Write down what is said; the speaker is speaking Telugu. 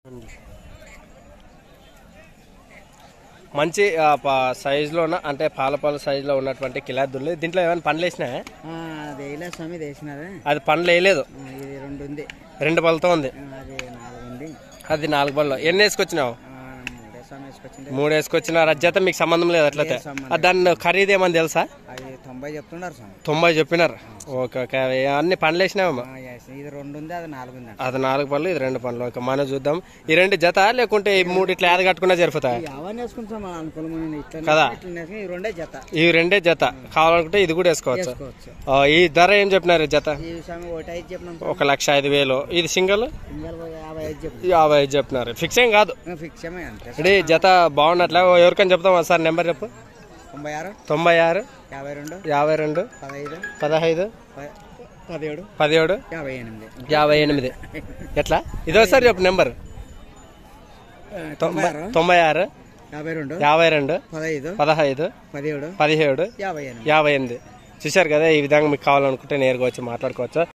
మంచి ఆ, ప- సైజులో ఉన్న అంటే పాల పాల సైజులో ఉన్నటువంటి కిలాదులు దీంట్లో ఏమైనా పండ్లు వేసినా అది వేయలే స్వామి వేసినారా అది పండ్లు వేయలేదు ఇది రెండు ఉంది రెండు పళ్ళతో ఉంది ఆ, అది నాలుగు ఉంది అది నాలుగు పళ్ళు ఎన్ని వేసుకొచ్చినావు ఆ, మూడే స్వామి వేసుకొచ్చింది మూడు వేసుకొచ్చినారు అది జత మీకు సంబంధం లేదు అట్లయితే లేదు సంబంధం. ఆ, దాని ఖరీదు ఏమని తెలుసా అది తొంభై చెప్తున్నారు స్వామి తొంభై చెప్పినారు ఓకే ఓకే అవి అన్ని పండ్లు వేసినావమ్మా ఆ, yes. ఇది రెండు ఉంది అది నాలుగు ఉంది అంట అది నాలుగు పళ్ళు ఇది రెండు పళ్ళు ఓకే మనం చూద్దాం ఈ రెండు జత లేకుంటే ఈ మూడు ఇట్లా యాద కట్టుకున్నా జరుపుతాయి అవన్నీ వేసుకుంటాం అనుకూలమైన ఇట్లా కదా. ఇట్లా వేసుకుని ఈ రెండే జత ఈ రెండే జత కావాలనుకుంటే ఇది కూడా వేసుకోవచ్చు వేసుకోవచ్చు ఆ, ఈ ధర ఏం చెప్పినారు ఈ జత ఈ స్వామి ఒకటి ఐదు చెప్పినాం ఒక లక్ష ఐదు వేలు ఇది సింగిల్ సింగల్ యాభై ఐదు చెప్పి యాభై ఐదు చెప్పినారు ఫిక్స్ ఏం కాదు ఫిక్స్ ఏమే అంతే అంటే ఈ జత బాగున్నట్లే ఎవరికైనా చెప్తామా సార్ నెంబర్ చెప్పు తొంభై ఆరు తొంభై ఆరు యాభై రెండు యాభై రెండు పదహైదు పదహైదు ప- పదిహేడు పదిహేడు యాభై ఎనిమిది యాభై ఎనిమిది ఎట్లా ఇదోసారి చెప్పు నెంబర్ తొంభై ఆరు తొంభై ఆరు యాభై రెండు యాభై రెండు పదహైదు పదహైదు పదిహేడు పదిహేడు యాభై ఎనిమిది యాభై ఎనిమిది చూశారు కదా ఈ విధంగా మీకు కావాలనుకుంటే నేరుగా వచ్చి మాట్లాడుకోవచ్చు